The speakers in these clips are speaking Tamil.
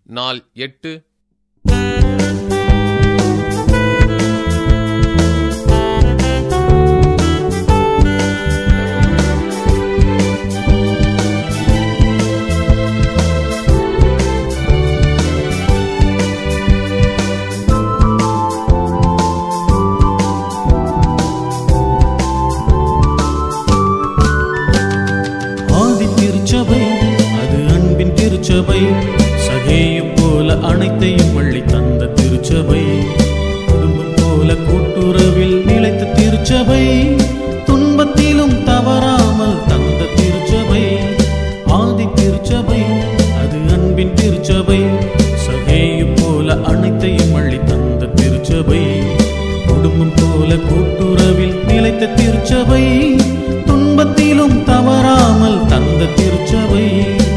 நாள் எட்டு ஆதி திருச்சபை அது அன்பின் திருச்சபை சகேயும் போல அனைத்தையும் அள்ளி தந்த திருச்சபை குடும்பம் போல கூட்டுறவில் நிலைத்த திருச்சபை துன்பத்திலும் தவறாமல் தந்த திருச்சபை ஆதி திருச்சபை அது அன்பின் திருச்சபை சகேயும் போல அனைத்தையும் அள்ளி தந்த திருச்சபை குடும்பம் போல கூட்டுறவில் நிலைத்த திருச்சபை துன்பத்திலும் தவறாமல் தந்த திருச்சபை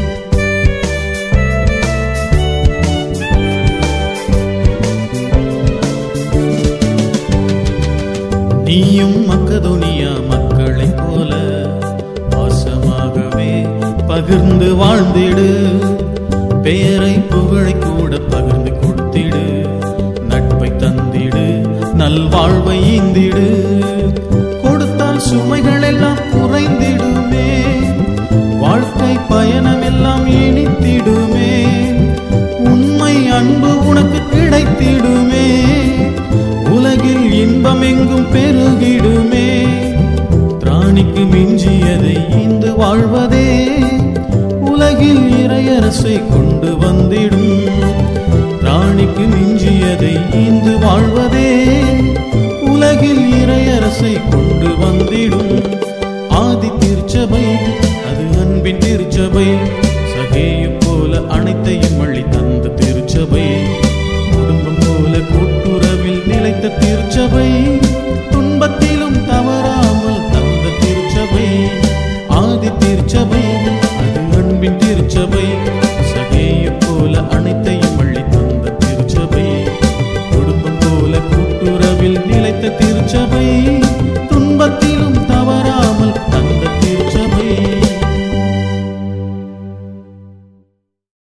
நீயும் மக்கதோனியா மக்களைப் போல பாசமாகவே பகிர்ந்து வாழ்ந்திடு பெயரை புகழை கூட பகிர்ந்து கொடுத்திடு நட்பை தந்திடு நல்வாழ்வை ஈந்திடு கொடுத்தால் சுமைகள் எல்லாம் குறைந்திடுமே வாழ்க்கை பயணம் எல்லாம் இனித்திடுமே உண்மை அன்பு உனக்கு கிடைத்திடுமே உலகில் இன்பம் எங்கும் பெருகிடுமே திராணிக்கு மிஞ்சியதை ஈந்து வாழ்வதே உலகில் இறையரசை கொண்டு வந்திடும் ராணிக்கு மிஞ்சியதை ஈந்து வாழ்வதே உலகில் இறையரசை கொண்டு வந்திடும் ஆதி திருச்சபை அது அன்பின் திருச்சபை சகேயும் போல அனைத்தையும்